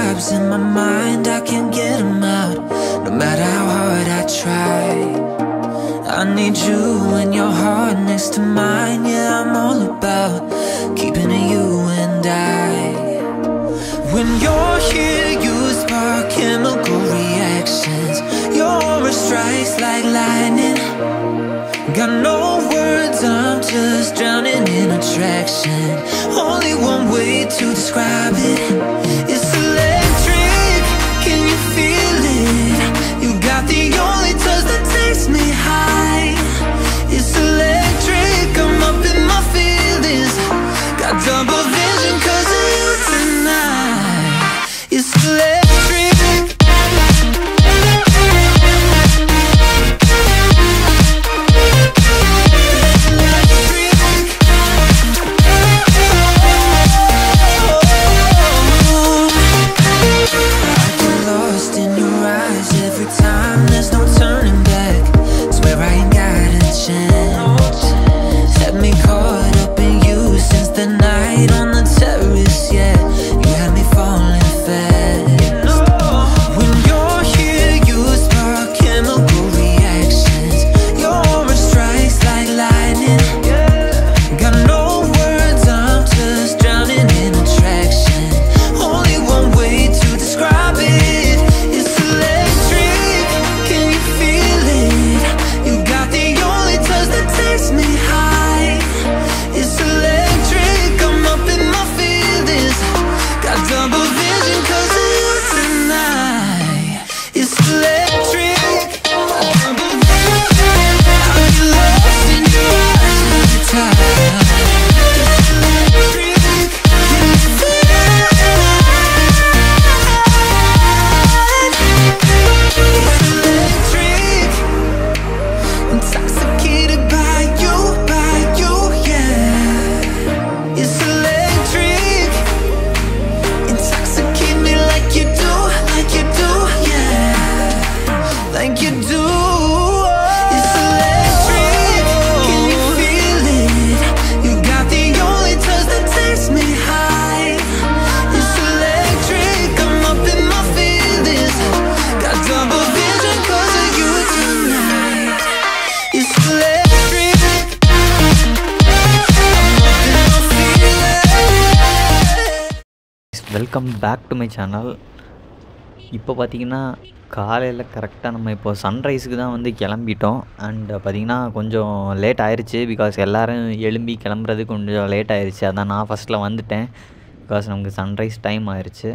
vibes in my mind, I can't get them out. No matter how hard I try. I need you and your heart next to mine. Yeah, I'm all about keeping it you and I. When you're here, you spark chemical reactions. Your aura strikes like lightning. Got no words, I'm just drowning in attraction. Only one way to describe it. It's electric. Can you feel it? You got the only touch that takes me high. It's electric. I'm up in my feelings. Got double vision 'cause of you tonight. It's electric. I get lost in your eyes every time. There's no turning back. Swear I ain't got a chance. Had me caught up in you since the night on the terrace. Yeah, you had me falling fast. When you're here, you spark chemical reactions. Your aura strikes like lightning. Got no words, I'm just drowning in attraction. Only one way to describe it. It's electric. Can you feel it? You got the only touch that takes me high. It's electric. I'm up in my feelings. Got double vision 'cause of you tonight. It's electric. Double vision. I get lost in your eyes every time. Intoxicated by you, by you, yeah. It's electric. Intoxicate me like you do, like you do, yeah. Like you do. It's electric. Can you feel it? You got the only touch that takes me high. It's electric. I'm up in my feelings. Got double vision 'cause of you tonight. It's electric. I'm up in my feelings. Welcome back to my channel இப்போ பார்த்தீங்கன்னா காலையில் கரெக்டாக நம்ம இப்போ சன்ரைஸுக்கு தான் வந்து கிளம்பிட்டோம் and பார்த்தீங்கன்னா கொஞ்சம் லேட் ஆயிருச்சு பிகாஸ் எல்லோரும் எழும்பி கிளம்புறது கொஞ்சம் லேட் ஆயிருச்சு அதான் நான் ஃபஸ்ட்டில் வந்துட்டேன் பிகாஸ் நமக்கு சன்ரைஸ் டைம் ஆயிருச்சு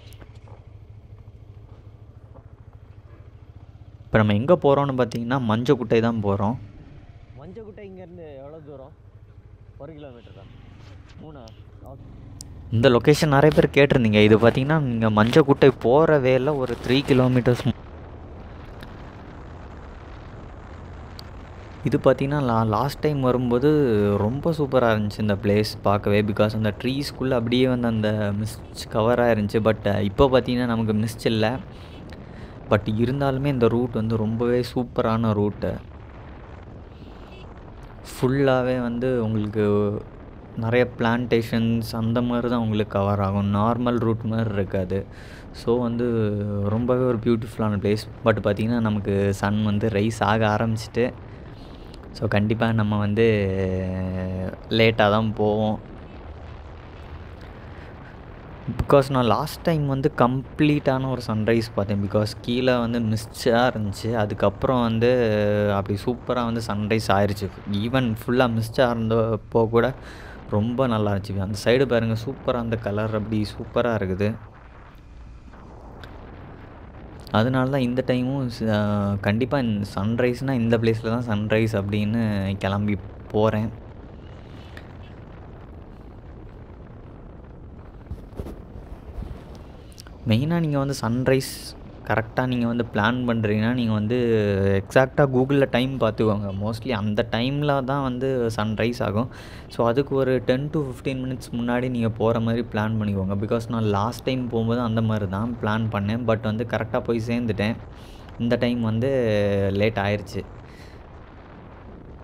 இப்போ நம்ம எங்கே போகிறோம்னு பார்த்தீங்கன்னா மஞ்சக்குட்டை தான் போகிறோம் மஞ்சக்குட்டை இங்கேருந்து எவ்வளோ தூரம் ஒரு கிலோமீட்டர் தான் மூணா ஓகே இந்த லொக்கேஷன் நிறைய பேர் கேட்டிருந்தீங்க இது பார்த்தீங்கன்னா நீங்கள் மஞ்சக்குட்டை போகிற வேல ஒரு த்ரீ கிலோமீட்டர்ஸ் இது பார்த்தீங்கன்னா லா லாஸ்ட் டைம் வரும்போது ரொம்ப சூப்பராக இருந்துச்சு இந்த பிளேஸ் பார்க்கவே பிகாஸ் அந்த ட்ரீஸ்க்குள்ளே அப்படியே வந்து அந்த மிஸ்ட் கவராக இருந்துச்சு பட் இப்போ பார்த்தீங்கன்னா நமக்கு மிஸ்ட் இல்லை பட் இருந்தாலுமே இந்த ரூட் வந்து ரொம்பவே சூப்பரான ரூட்டு ஃபுல்லாகவே வந்து உங்களுக்கு நிறைய பிளான்டேஷன்ஸ் அந்த மாதிரி தான் உங்களுக்கு கவர் ஆகும் நார்மல் ரூட் மாதிரி இருக்காது ஸோ வந்து ரொம்பவே ஒரு பியூட்டிஃபுல்லான பிளேஸ் பட் பார்த்திங்கன்னா நமக்கு சன் வந்து ரைஸ் ஆக ஆரம்பிச்சிட்டு ஸோ கண்டிப்பாக நம்ம வந்து லேட்டாக தான் போவோம் பிகாஸ் நான் லாஸ்ட் டைம் வந்து கம்ப்ளீட்டான ஒரு சன்ரைஸ் பார்த்தேன் பிகாஸ் கீழே வந்து மிஸ்டாக இருந்துச்சு அதுக்கப்புறம் வந்து அப்படி சூப்பராக வந்து சன்ரைஸ் ஆயிடுச்சு ஈவன் ஃபுல்லாக மிஸ்டாக இருந்தப்போ கூட ரொம்ப நல்லா இருந்துச்சு அந்த சைடு பாருங்கள் சூப்பராக அந்த கலர் அப்படி சூப்பராக இருக்குது அதனால தான் இந்த டைமும் கண்டிப்பாக இந்த சன்ரைஸ்னால் இந்த பிளேஸில் தான் சன்ரைஸ் அப்படின்னு கிளம்பி போகிறேன் மெயினாக நீங்கள் வந்து சன்ரைஸ் கரெக்டாக நீங்கள் வந்து பிளான் பண்ணுறீங்கன்னா நீங்கள் வந்து எக்ஸாக்டாக கூகுளில் டைம் பார்த்துக்கோங்க மோஸ்ட்லி அந்த டைமில் தான் வந்து சன்ரைஸ் ஆகும் ஸோ அதுக்கு ஒரு டென் டு ஃபிஃப்டீன் மினிட்ஸ் முன்னாடி நீங்கள் போகிற மாதிரி பிளான் பண்ணிக்கோங்க பிகாஸ் நான் லாஸ்ட் டைம் போகும்போது அந்த மாதிரி தான் பிளான் பண்ணேன் பட் வந்து கரெக்டாக போய் சேர்ந்துட்டேன் இந்த டைம் வந்து லேட் ஆயிடுச்சு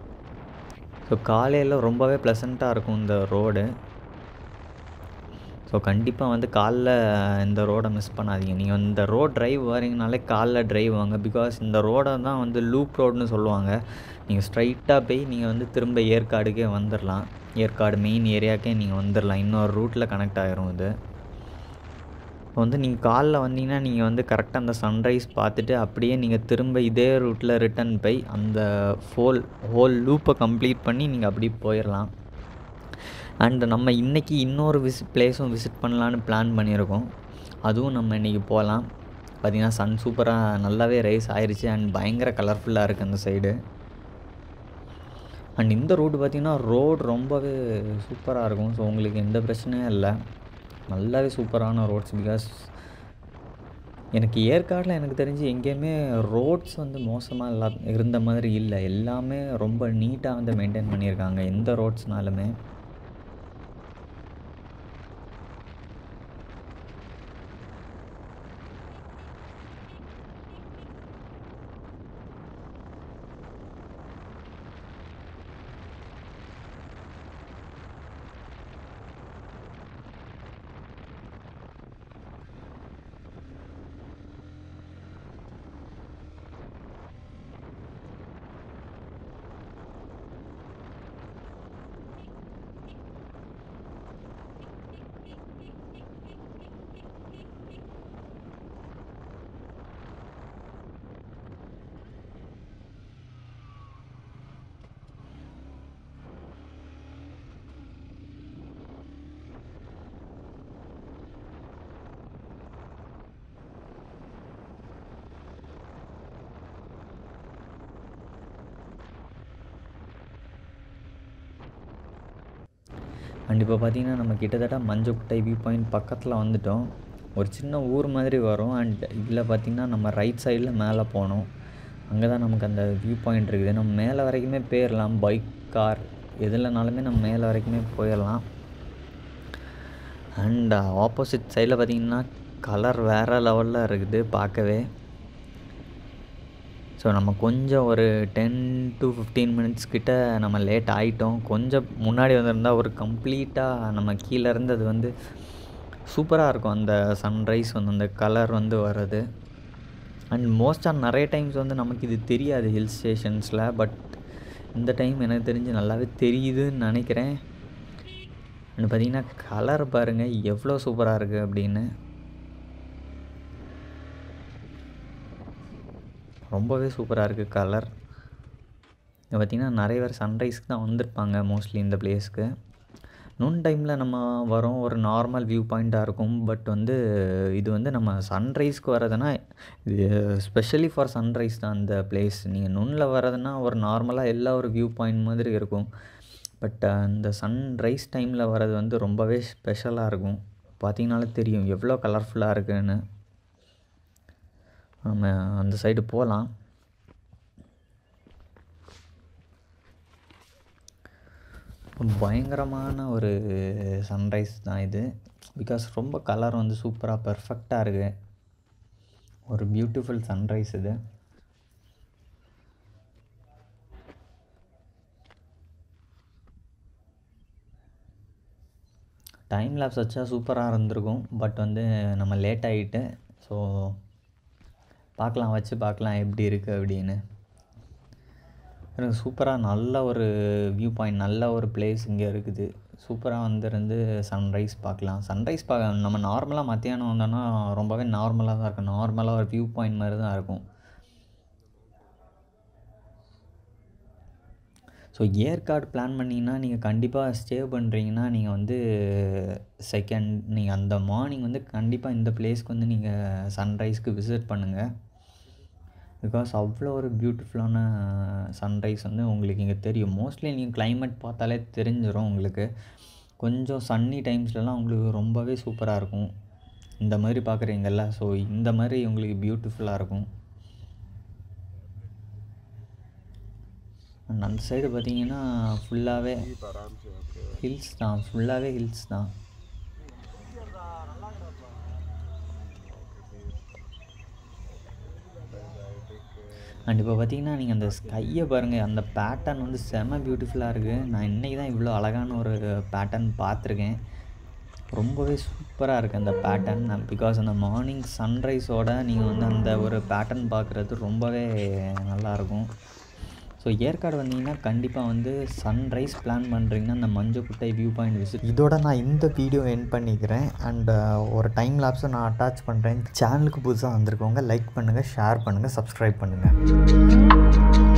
ஸோ காலையில் ரொம்பவே ப்ளசண்ட்டாக இருக்கும் இந்த ரோடு ஸோ கண்டிப்பாக வந்து காலைல இந்த ரோடை மிஸ் பண்ணாதீங்க நீங்கள் இந்த ரோட் டிரைவ் வரீங்கனாலே காலைல டிரைவ் வாங்க பிகாஸ் இந்த ரோடை தான் வந்து லூப் ரோடுன்னு சொல்லுவாங்க நீங்கள் ஸ்ட்ரைட்டாக போய் நீங்கள் வந்து திரும்ப ஏற்காடுக்கே வந்துடலாம் ஏற்காடு மெயின் ஏரியாக்கே நீங்கள் வந்துடலாம் இன்னொரு ரூட்டில் கனெக்ட் ஆகிரும் இது இப்போ வந்து நீங்கள் காலைல வந்தீங்கன்னா நீங்கள் வந்து கரெக்டாக அந்த சன்ரைஸ் பார்த்துட்டு அப்படியே நீங்கள் திரும்ப இதே ரூட்டில் ரிட்டன் போய் அந்த ஃபோல் ஹோல் லூப்பை கம்ப்ளீட் பண்ணி நீங்கள் அப்படியே போயிடலாம் அண்ட் நம்ம இன்றைக்கி இன்னொரு விசி பிளேஸும் விசிட் பண்ணலான்னு பிளான் பண்ணியிருக்கோம் அதுவும் நம்ம இன்றைக்கி போகலாம் பார்த்திங்கன்னா சன் சூப்பராக நல்லாவே ரைஸ் ஆயிடுச்சு அண்ட் பயங்கர கலர்ஃபுல்லாக இருக்குது அந்த சைடு அண்ட் இந்த ரூட் பார்த்திங்கன்னா ரோடு ரொம்பவே சூப்பராக இருக்கும் ஸோ உங்களுக்கு எந்த பிரச்சனையும் இல்லை நல்லாவே சூப்பரான ரோட்ஸ் பிகாஸ் எனக்கு ஏற்காடில் எனக்கு தெரிஞ்சு எங்கேயுமே ரோட்ஸ் வந்து மோசமாக இல்லா இருந்த மாதிரி இல்லை எல்லாமே ரொம்ப நீட்டாக வந்து மெயின்டைன் பண்ணியிருக்காங்க எந்த ரோட்ஸ்னாலுமே அண்ட் இப்போ பார்த்தீங்கன்னா நம்ம கிட்டத்தட்ட மஞ்சக்குட்டை வியூ பாயிண்ட் பக்கத்தில் வந்துட்டோம் ஒரு சின்ன ஊர் மாதிரி வரும் அண்ட் இதில் பார்த்திங்கன்னா நம்ம ரைட் சைடில் மேலே போகணும் அங்கே தான் நமக்கு அந்த வியூ பாயிண்ட் இருக்குது நம்ம மேலே வரைக்குமே போயிடலாம் பைக் கார் எதுலனாலுமே நம்ம மேலே வரைக்குமே போயிடலாம் அண்ட் ஆப்போசிட் சைடில் பார்த்திங்கன்னா கலர் வேறு லெவலில் இருக்குது பார்க்கவே ஸோ நம்ம கொஞ்சம் ஒரு டென் டு ஃபிஃப்டீன் மினிட்ஸ் கிட்ட நம்ம லேட் ஆகிட்டோம் கொஞ்சம் முன்னாடி வந்திருந்தால் ஒரு கம்ப்ளீட்டாக நம்ம கீழே இருந்து அது வந்து சூப்பராக இருக்கும் அந்த சன்ரைஸ் வந்து அந்த கலர் வந்து வர்றது அண்ட் மோஸ்ட்டாக நிறைய டைம்ஸ் வந்து நமக்கு இது தெரியாது ஹில் ஸ்டேஷன்ஸில் பட் இந்த டைம் எனக்கு தெரிஞ்சு நல்லாவே தெரியுதுன்னு நினைக்கிறேன் அண்ட் பார்த்திங்கன்னா கலர் பாருங்கள் எவ்வளோ சூப்பராக இருக்குது அப்படின்னு ரொம்பவே சூப்பராக இருக்குது கலர் இங்கே பார்த்திங்கன்னா நிறைய பேர் சன்ரைஸ்க்கு தான் வந்திருப்பாங்க மோஸ்ட்லி இந்த பிளேஸ்க்கு நூன் டைமில் நம்ம வரோம் ஒரு நார்மல் வியூ பாயிண்ட்டாக இருக்கும் பட் வந்து இது வந்து நம்ம சன்ரைஸ்க்கு வரதுன்னா இது ஸ்பெஷலி ஃபார் சன்ரைஸ் தான் அந்த பிளேஸ் நீங்கள் நுண்ணில் வரதுன்னா ஒரு நார்மலாக எல்லா ஒரு வியூ பாயிண்ட் மாதிரி இருக்கும் பட் அந்த சன்ரைஸ் டைமில் வர்றது வந்து ரொம்பவே ஸ்பெஷலாக இருக்கும் பார்த்தீங்கனாலே தெரியும் எவ்வளோ கலர்ஃபுல்லாக இருக்குன்னு நம்ம அந்த சைடு போகலாம் பயங்கரமான ஒரு சன்ரைஸ் தான் இது பிகாஸ் ரொம்ப கலர் வந்து சூப்பராக பர்ஃபெக்டாக இருக்குது ஒரு பியூட்டிஃபுல் சன்ரைஸ் இது டைம் லேப்ஸ் வச்சா சூப்பராக இருந்திருக்கும் பட் வந்து நம்ம லேட் ஆகிட்டு ஸோ பார்க்கலாம் வச்சு பார்க்கலாம் எப்படி இருக்குது அப்படின்னு எனக்கு சூப்பராக நல்ல ஒரு வியூ பாயிண்ட் நல்ல ஒரு பிளேஸ் இங்கே இருக்குது சூப்பராக வந்துருந்து சன்ரைஸ் பார்க்கலாம் சன்ரைஸ் பார்க்க நம்ம நார்மலாக மத்தியானம் வந்தோன்னா ரொம்பவே நார்மலாக தான் இருக்கும் நார்மலாக ஒரு வியூ பாயிண்ட் மாதிரி தான் இருக்கும் ஸோ ஏற்காடு பிளான் பண்ணிங்கன்னா நீங்கள் கண்டிப்பாக ஸ்டே பண்ணுறீங்கன்னா நீங்கள் வந்து செகண்ட் நீங்கள் அந்த மார்னிங் வந்து கண்டிப்பாக இந்த பிளேஸ்க்கு வந்து நீங்கள் சன்ரைஸ்க்கு விசிட் பண்ணுங்கள் பிகாஸ் அவ்வளோ ஒரு பியூட்டிஃபுல்லான சன்ரைஸ் வந்து உங்களுக்கு இங்கே தெரியும் மோஸ்ட்லி நீங்கள் கிளைமேட் பார்த்தாலே தெரிஞ்சிடும் உங்களுக்கு கொஞ்சம் சன்னி டைம்ஸ்லலாம் உங்களுக்கு ரொம்பவே சூப்பராக இருக்கும் இந்த மாதிரி பார்க்குறீங்கல்ல ஸோ இந்த மாதிரி உங்களுக்கு பியூட்டிஃபுல்லாக இருக்கும் அண்ட் அந்த சைடு பார்த்தீங்கன்னா ஃபுல்லாகவே ஹில்ஸ் தான் ஃபுல்லாகவே ஹில்ஸ் தான் அண்ட் இப்போ பார்த்தீங்கன்னா நீங்கள் அந்த ஸ்கையை பாருங்கள் அந்த பேட்டர்ன் வந்து செம பியூட்டிஃபுல்லாக இருக்குது நான் இன்றைக்கி தான் இவ்வளோ அழகான ஒரு பேட்டர்ன் பார்த்துருக்கேன் ரொம்பவே சூப்பராக இருக்குது அந்த பேட்டர்ன் பிகாஸ் அந்த மார்னிங் சன்ரைஸோட நீங்கள் வந்து அந்த ஒரு பேட்டர்ன் பார்க்குறது ரொம்பவே நல்லாயிருக்கும் ஸோ ஏற்காடு வந்தீங்கன்னா கண்டிப்பாக வந்து சன்ரைஸ் பிளான் பண்ணுறீங்கன்னா அந்த மஞ்சக்குட்டை வியூ பாயிண்ட் விசிட் இதோட நான் இந்த வீடியோ என் பண்ணிக்கிறேன் அண்ட் ஒரு டைம் லாப்ஸும் நான் அட்டாச் பண்ணுறேன் சேனலுக்கு புதுசாக வந்திருக்கவங்க லைக் பண்ணுங்கள் ஷேர் பண்ணுங்கள் சப்ஸ்கிரைப் பண்ணுங்கள்